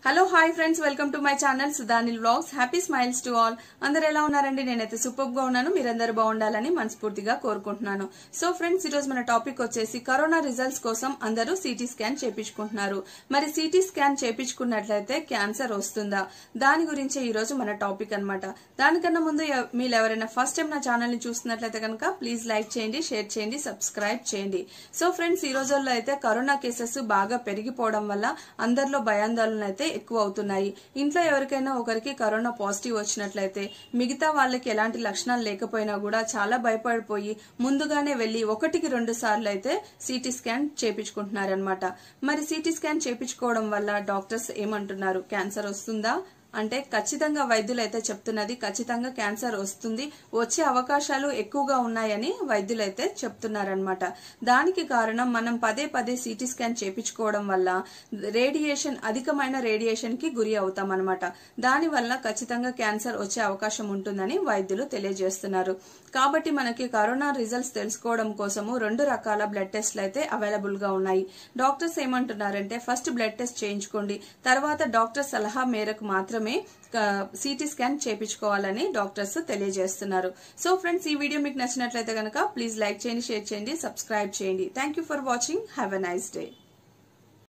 hello hi friends welcome to my channel Sudhanil vlogs happy smiles to all అందరు ఎలా ఉన్నారండి నేనైతే సూపర్ గా ఉన్నాను మీరందరూ బాగుండాలని మనస్ఫూర్తిగా కోరుకుంటున్నాను సో ఫ్రెండ్స్ ఈ రోజు మన టాపిక్ వచ్చేసి కరోనా రిజల్ట్స్ కోసం అందరూ సిటీ స్కాన్ చేపించుకుంటున్నారు మరి సిటీ స్కాన్ చేపించుకున్నట్లయితే క్యాన్సర్ వస్తుందా దాని గురించే ఈ రోజు మన టాపిక్ అన్నమాట దానికన్నా ముందు ఎవ- మీరు ఎవరైనా ఫస్ట్ టైం నా ఛానల్ ని చూస్తున్నట్లయితే కనుక ప్లీజ్ లైక్ చేయండి షేర్ చేయండి సబ్స్క్రైబ్ చేయండి సో ఫ్రెండ్స్ ఈ రోజుల్లో అయితే కరోనా కేసెస్ బాగా పెరిగిపోవడం వల్ల అందరిలో భయాందోళన అయితే ఎక్కువ అవుతున్నాయి ఇంట్లో ఎవరికైనా ఒకరికి కరోనా పాజిటివ్ వచ్చినట్లయితే మిగతా వాళ్ళకి ఎలాంటి లక్షణాలు లేకపోయినా కూడా చాలా భయపడిపోయి ముందుగానే వెళ్లి ఒకటికి రెండు సార్లు అయితే సిటీ స్కాన్ చేపించుకుంటున్నారనమాట మరి సిటీ స్కాన్ చేపించుకోవడం వల్ల డాక్టర్స్ ఏమంటున్నారు క్యాన్సర్ వస్తుందా అంటే ఖచ్చితంగా వైద్యులు అయితే చెప్తున్నది ఖచ్చితంగా క్యాన్సర్ వస్తుంది వచ్చే అవకాశాలు ఎక్కువగా ఉన్నాయని వైద్యులు అయితే చెప్తున్నారనమాట దానికి కారణం మనం పదే పదే సిటీ స్కాన్ చేపించుకోవడం వల్ల రేడియేషన్ అధికమైన రేడియేషన్ కి గురి అవుతాం అనమాట దాని వల్ల ఖచ్చితంగా క్యాన్సర్ వచ్చే అవకాశం ఉంటుందని వైద్యులు తెలియజేస్తున్నారు కాబట్టి మనకి కరోనా రిజల్ట్స్ తెలుసుకోవడం కోసము రెండు రకాల బ్లడ్ టెస్ట్లు అయితే అవైలబుల్ గా ఉన్నాయి డాక్టర్స్ ఏమంటున్నారంటే ఫస్ట్ బ్లడ్ టెస్ట్ చేయించుకోండి తర్వాత డాక్టర్ సలహా మేరకు మాత్రమే సిటీ స్కాన్ చేపించుకోవాలని డాక్టర్స్ తెలియజేస్తున్నారు సో ఫ్రెండ్స్ ఈ వీడియో మీకు నచ్చినట్లయితే కనుక ప్లీజ్ లైక్ చేయండి షేర్ చేయండి సబ్స్క్రైబ్ చేయండి thank you for watching have a nice day